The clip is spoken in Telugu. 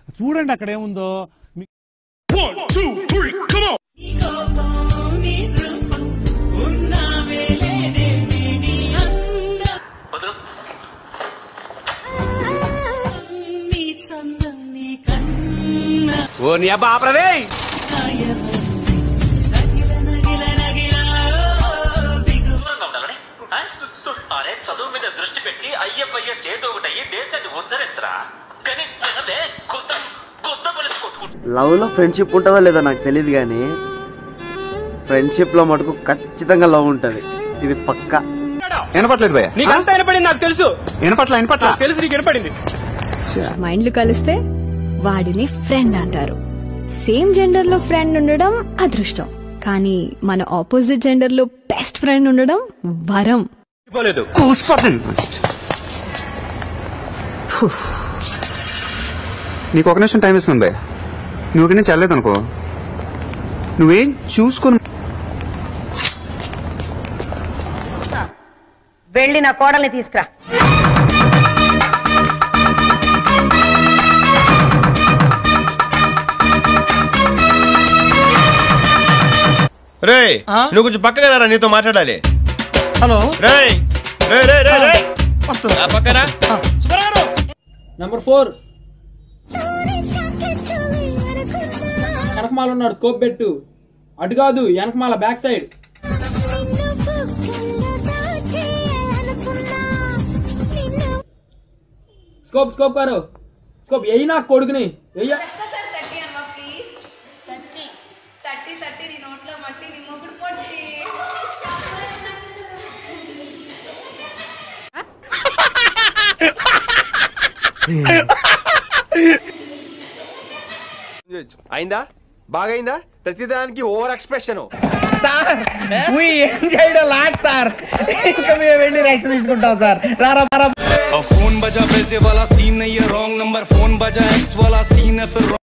చూడండి అక్కడ ఏముందో మీ- ఓ నీ అబ్బా ఆపరదే దూరంగా ఉండాలని ఆ? అరే చదువు మీద దృష్టి పెట్టి ఐఎఫ్ఐఎస్ ఏదో ఒకటి అయ్యి దేశాన్ని ఉద్ధరించరా కానీ అదే కొత్త కొత్త police కొట్టుకుంటా లవ్ లో ఫ్రెండ్షిప్ ఉంటుందో లేదో నాకు తెలియదు కానీ ఫ్రెండ్షిప్ లో మటుకు ఖచ్చితంగా లవ్ ఉంటది ఇది పక్కా వినపట్లేదు భయ్య నీకంతా వినపడింది నాకు తెలుసు వినపట్ల వినపట్ల తెలుసు నీకు వినపడింది మైండ్లు కలిస్తే వాడిని ఫ్రెండ్ అంటారు సేమ్ జెండర్ లో ఫ్రెండ్ ఉండడం అదృష్టం కానీ మన ఆపోజిట్ జెండర్ లో బెస్ట్ ఫ్రెండ్ ఉండడం వరం పోలేదు నీకు ఒక నిమిషం టైం ఇస్తుంది భయ్య నువ్వు ఇక్కడి నుంచి వెళ్ళలేదు అనుకో నువ్వేం చూసుకుని వెళ్ళి నా కోడల్ని తీసుకురా రే నువ్వు కొంచెం పక్కగా రా నీతో మాట్లాడాలి హలో రే రే రే రే రే వస్తున్నా ఆ పక్కన నంబర్ ఫోర్ వెనకమాల ఉన్నాడు స్కోప్ పెట్టు అటు కాదు వెనకమాల back side scope scope car scope ఎయ్యి నా కొడుకుని ఎయ్య తట్టి తట్టి నీ నోట్లో మట్టి నీ మొగుడు పొట్టి అయిందా బాగైందా ప్రతిదానికి ఓవర్ ఎక్స్ప్రెషన్ ఏం చేయడం లాట్ సార్ ఇంకా మేము వెళ్ళి రైట్స్ తీసుకుంటాం సార్ రారా రారా फोन बजा पैसे वाला सीन नहीं है रॉन्ग नंबर फोन बजा एक्स वाला सीन है फिर